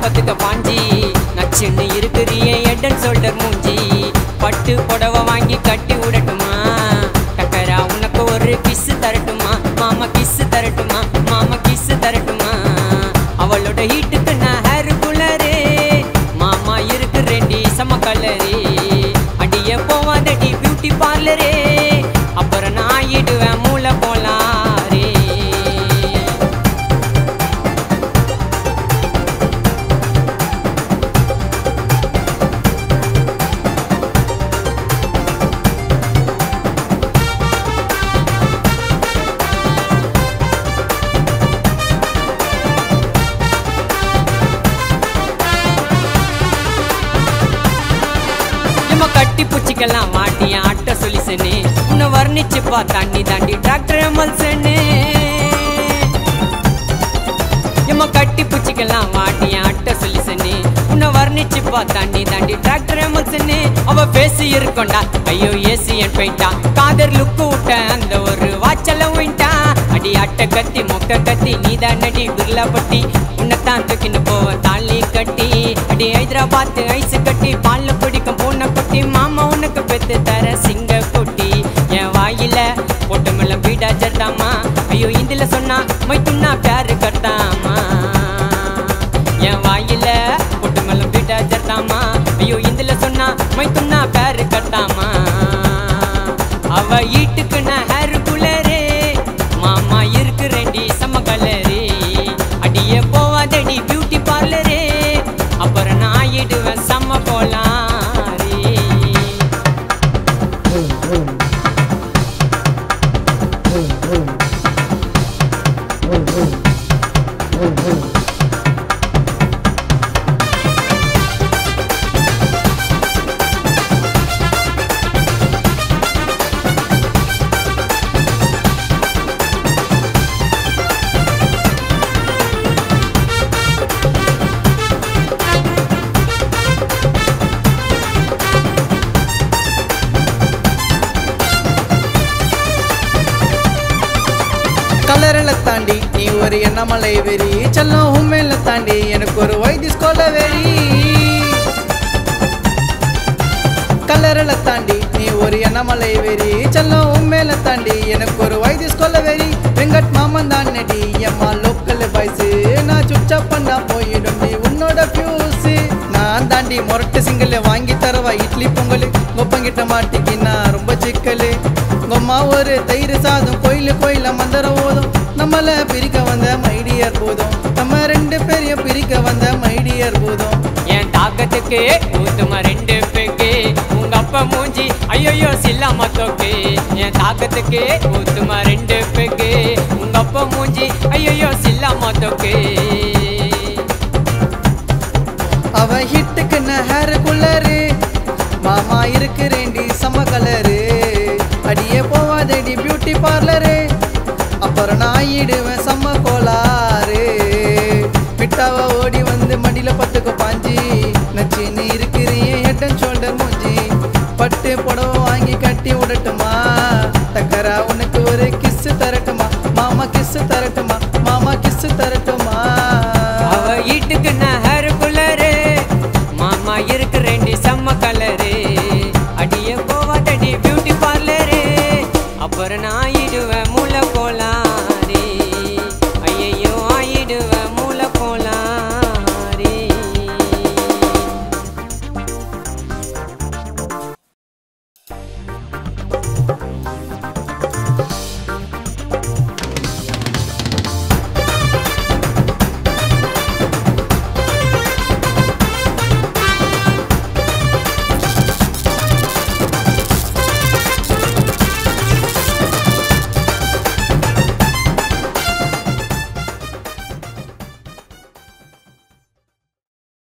பத்துக்க பாஞ்சி நச்சுன்னு இருக்கிறிய எட்டன் ஷோல்டர் மூஞ்சி பட்டு புடவை வாங்கி கட்டி விடட்டுமா டக்கரா உனக்கு ஒரு கிஸ் தரட்டுமா மாமா கிஸ் தரட்டுமா மாமா கிஸ் தரட்டுமா அவளோட ஹீட்டுக்கு நான் ஹேர் குலரே மாமா இருக்கு ரெண்டி சம கலரே அடிய போவாதடி பியூட்டி பார்லரே அப்புறம் நான் ஆயிடுவேன் மூளை போலாரே நம்ம கட்டி பூச்சிக்கெல்லாம் மாட்டி ஆட்ட சொல்லிசனே உன்னை வர்ணிச்சுப்பா தாண்டி தாண்டி டாக்டர் எமல்சனே நம்ம கட்டி பூச்சிக்கெல்லாம் மாட்டி ஆட்ட சொல்லிசனே உன்னை வர்ணிச்சுப்பா தாண்டி தாண்டி டாக்டர் எமல்சனே அவ பேசி இருக்கோண்டா ஐயோ ஏசியன் போயிட்டா காதர் லுக்கு விட்ட அந்த ஒரு வாச்சல விட்டா அடி அட்ட கத்தி மொக்க கத்தி நீதான் நடி பிர்லாப்பட்டி உன்னைத்தான் தூக்கின்னு போவ தாலி கட்டி அடி ஹைதராபாத் ஐஸ் கட்டி பால்ல குடிக்கும் பூனை குட்டி மாமா உனக்கு பெத்து தர சிங்க குட்டி என் வாயில போட்டு மேல பீடா ஜர்தாமா ஐயோ இந்தில சொன்னா மைத்துன்னா பேரு கட்டாமா என் வாயில போட்டு மேல பீடா ஜர்தாமா ஐயோ இந்தில சொன்னா மைத்துன்னா பேரு கட்டாமா அவ ஈட்டுக்கு நான் ஹேர் குலரே மாமா இருக்கு ரெண்டி சம கலரே அடியே போவாதடி பியூட்டி பார்லரே அப்புறம் நான் ஆயிடுவேன் செம்ம கோலாரே கலரில் தாண்டி நீ ஒரு எண்ணமலை வெறி செல்லம் உண்மையில தாண்டி எனக்கு ஒரு வைத்திஸ் கொள்ள வெறி கலரில் தாண்டி நீ ஒரு எண்ணமலை வெறி செல்லம் உண்மையில தாண்டி எனக்கு ஒரு வைத்திஸ் கொள்ள வெறி வெங்கட் மாமன் தான் நடி எம்மா லோக்கல் பாய்ஸு நான் சுச்சா பண்ணா போயிடும் நீ உன்னோட ஃபியூஸு நான் தாண்டி முரட்டு சிங்கிள் வாங்கி தரவா இட்லி பொங்கல் கொப்பங்கிட்ட மாட்டிக்கினா ரொம்ப சிக்கலு உங்கம்மா ஒரு தயிர் சாதம் கோயிலு கோயில மந்திரம் ஓதும் நம்மள பிரிக்க வந்த மைடியர் போதும் நம்ம ரெண்டு பேரையும் பிரிக்க வந்த மைடியர் போதும் என் தாக்கத்துக்கு ஊத்துமா ரெண்டு பேக்கு உங்க அப்பா மூஞ்சி ஐயோ சில்லாம தோக்கு என் தாக்கத்துக்கு ஊத்துமா ரெண்டு பேக்கு உங்க அப்பா மூஞ்சி ஐயோ சில்லாம தோக்கு அவ ஹிட்டுக்கு ஹேர் குள்ளரு மாமா இருக்கிறேன்டி சம கலரு அடியே போவாதடி பியூட்டி பார்லரு அப்புறம் நான் ஆயிடுவேன் செம்ம கோளாறு விட்டாவ ஓடி வந்து மடியில பத்துக்கு பாஞ்சி நச்சு நீ இருக்கிறிய ஹெட் அண்ட் ஷோல்டர் மூஞ்சி பட்டு புடவை வாங்கி கட்டி விடட்டுமா டக்கரா உனக்கு ஒரு கிஸ் தரட்டுமா மாமா கிஸ் தரட்டுமா மாமா கிஸ் தரட்டுமா அவ வீட்டுக்கு நான் ஹேர் குலரு மாமா இருக்கு ரெண்டு செம்ம கலரு